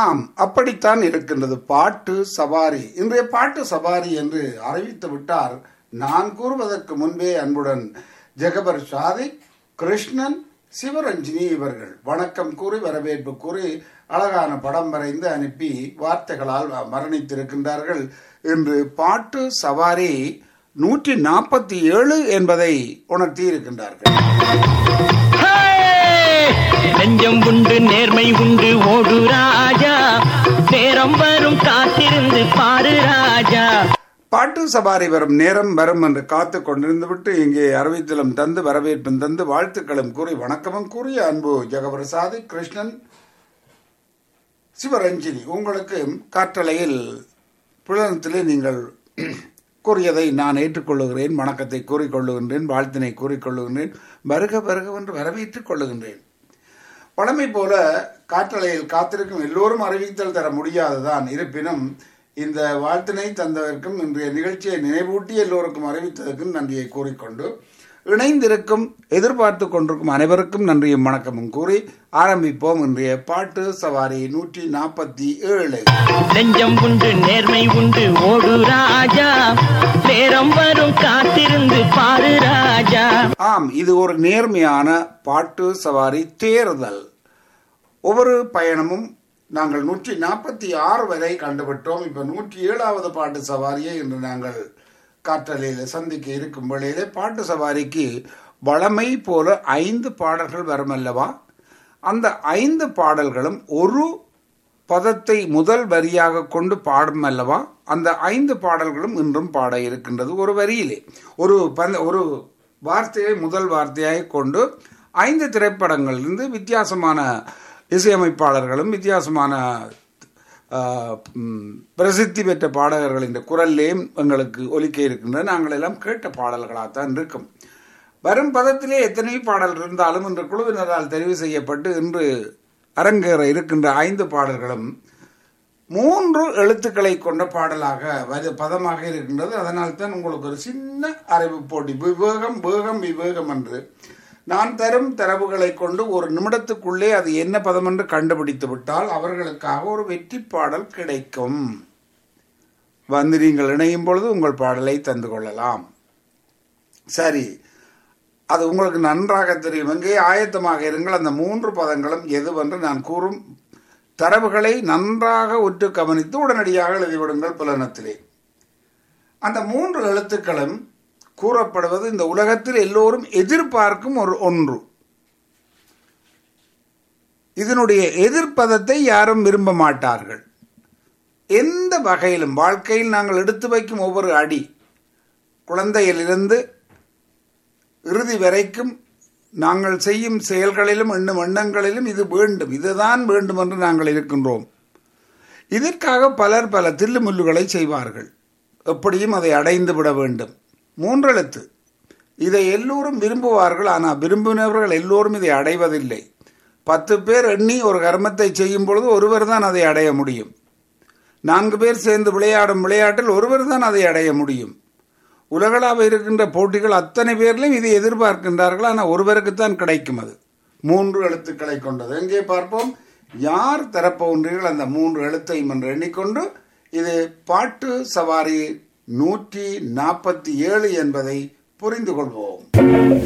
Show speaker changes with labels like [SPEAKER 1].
[SPEAKER 1] ஆம் அப்படித்தான் இருக்கின்றது பாட்டு சவாரி இன்றைய பாட்டு சவாரி என்று அறிவித்து விட்டார் நான் கூறுவதற்கு முன்பே அன்புடன் ஜெகபர் சாதிக் கிருஷ்ணன் சிவரஞ்சினி இவர்கள் வணக்கம் கூறி வரவேற்பு கூறி அழகான படம் வரைந்து அனுப்பி வார்த்தைகளால் மரணித்திருக்கின்றார்கள் இன்று பாட்டு சவாரி நூற்றி நாற்பத்தி ஏழு என்பதை உணர்த்தி இருக்கின்றார்கள்
[SPEAKER 2] நெஞ்சம் உண்டு நேர்மை உண்டு ஓடு ராஜா நேரம் வரும் காத்திருந்து பாரு ராஜா
[SPEAKER 1] பாட்டு சவாரி வரும் நேரம் வரும் என்று காத்து கொண்டிருந்து விட்டு இங்கே அறிவித்தலும் தந்து வரவேற்பும் தந்து வாழ்த்துக்களும் கூறி வணக்கமும் கூறிய அன்பு ஜெகபிரசாதி கிருஷ்ணன் சிவரஞ்சினி உங்களுக்கு காற்றலையில் புலனத்திலே நீங்கள் கூறியதை நான் ஏற்றுக்கொள்ளுகிறேன் வணக்கத்தை கூறிக்கொள்ளுகின்றேன் வாழ்த்தினை கூறிக்கொள்ளுகின்றேன் வருக வருக என்று வரவேற்றுக் கொள்ளுகின்றேன் பழமை போல காற்றலையில் காத்திருக்கும் எல்லோரும் அறிவித்தல் தர முடியாதுதான் இருப்பினும் இந்த வாழ்த்தினை தந்ததற்கும் இன்றைய நிகழ்ச்சியை நினைவூட்டி எல்லோருக்கும் அறிவித்ததற்கும் நன்றியை கூறிக்கொண்டு இணைந்திருக்கும் எதிர்பார்த்து கொண்டிருக்கும் அனைவருக்கும் நன்றியும் வணக்கமும் கூறி ஆரம்பிப்போம் இன்றைய பாட்டு சவாரி நூற்றி நாற்பத்தி ஏழு
[SPEAKER 2] நெஞ்சம் உண்டு நேர்மை உண்டு ஓடு ராஜா நேரம் வரும் காத்திருந்து பாரு ராஜா
[SPEAKER 1] ஆம் இது ஒரு நேர்மையான பாட்டு சவாரி தேர்தல் ஒவ்வொரு பயணமும் நாங்கள் நூற்றி நாற்பத்தி ஆறு வரை கண்டுவிட்டோம் இப்ப நூற்றி ஏழாவது பாட்டு சவாரியை இன்று நாங்கள் காற்றலையில் சந்திக்க இருக்கும் வேளையிலே பாட்டு சவாரிக்கு வளமை போல ஐந்து பாடல்கள் வரும் அல்லவா அந்த ஐந்து பாடல்களும் ஒரு பதத்தை முதல் வரியாக கொண்டு பாடும் அல்லவா அந்த ஐந்து பாடல்களும் இன்றும் பாட இருக்கின்றது ஒரு வரியிலே ஒரு பந்த ஒரு வார்த்தையை முதல் வார்த்தையாக கொண்டு ஐந்து திரைப்படங்களிலிருந்து வித்தியாசமான இசையமைப்பாளர்களும் வித்தியாசமான ஆஹ், ம், பிரசித்தி பெற்ற பாடகர்களின் குரல்லையும் எங்களுக்கு ஒலிக்க இருக்கின்றன நாங்கள் எல்லாம் கேட்ட பாடல்களாகத்தான் இருக்கும் வரும் பதத்திலே எத்தனை பாடல் இருந்தாலும் இன்று குழுவினரால் தெரிவு செய்யப்பட்டு இன்று அரங்கேற இருக்கின்ற ஐந்து பாடல்களும் மூன்று எழுத்துக்களை கொண்ட பாடலாக வரு பதமாக இருக்கின்றது அதனால் தான் உங்களுக்கு ஒரு சின்ன அறிவு போட்டி விவேகம் வேகம் விவேகம் என்று நான் தரும் தரவுகளை கொண்டு ஒரு நிமிடத்துக்குள்ளே அது என்ன பதம் என்று கண்டுபிடித்து விட்டால் அவர்களுக்காக ஒரு வெற்றி பாடல் கிடைக்கும் வந்து நீங்கள் இணையும் பொழுது உங்கள் பாடலை தந்து கொள்ளலாம் சரி அது உங்களுக்கு நன்றாக தெரியும் எங்கே ஆயத்தமாக இருங்கள் அந்த மூன்று பதங்களும் எதுவென்று நான் கூறும் தரவுகளை நன்றாக உற்று கவனித்து உடனடியாக எழுதிவிடுங்கள் புலனத்திலே அந்த மூன்று எழுத்துக்களும் கூறப்படுவது இந்த உலகத்தில் எல்லோரும் எதிர்பார்க்கும் ஒரு ஒன்று இதனுடைய எதிர்ப்பதத்தை யாரும் விரும்ப மாட்டார்கள் எந்த வகையிலும் வாழ்க்கையில் நாங்கள் எடுத்து வைக்கும் ஒவ்வொரு அடி குழந்தையிலிருந்து இறுதி வரைக்கும் நாங்கள் செய்யும் செயல்களிலும் எண்ணும் எண்ணங்களிலும் இது வேண்டும் இதுதான் வேண்டும் என்று நாங்கள் இருக்கின்றோம் இதற்காக பலர் பல தில்லுமுல்லுகளை செய்வார்கள் எப்படியும் அதை அடைந்து விட வேண்டும் மூன்றெழுத்து இதை எல்லோரும் விரும்புவார்கள் ஆனால் விரும்பினவர்கள் எல்லோரும் இதை அடைவதில்லை பத்து பேர் எண்ணி ஒரு கர்மத்தை செய்யும் பொழுது ஒருவர் தான் அதை அடைய முடியும் நான்கு பேர் சேர்ந்து விளையாடும் விளையாட்டில் ஒருவர் தான் அதை அடைய முடியும் உலகளாவ இருக்கின்ற போட்டிகள் அத்தனை பேர்லையும் இதை எதிர்பார்க்கின்றார்கள் ஆனால் ஒருவருக்குத்தான் கிடைக்கும் அது மூன்று எழுத்துக்களை கொண்டது எங்கே பார்ப்போம் யார் தரப்போன்றீர்கள் அந்த மூன்று எழுத்தையும் என்று எண்ணிக்கொண்டு இது பாட்டு சவாரி நூற்றி நாற்பத்தி ஏழு என்பதை புரிந்து கொள்வோம்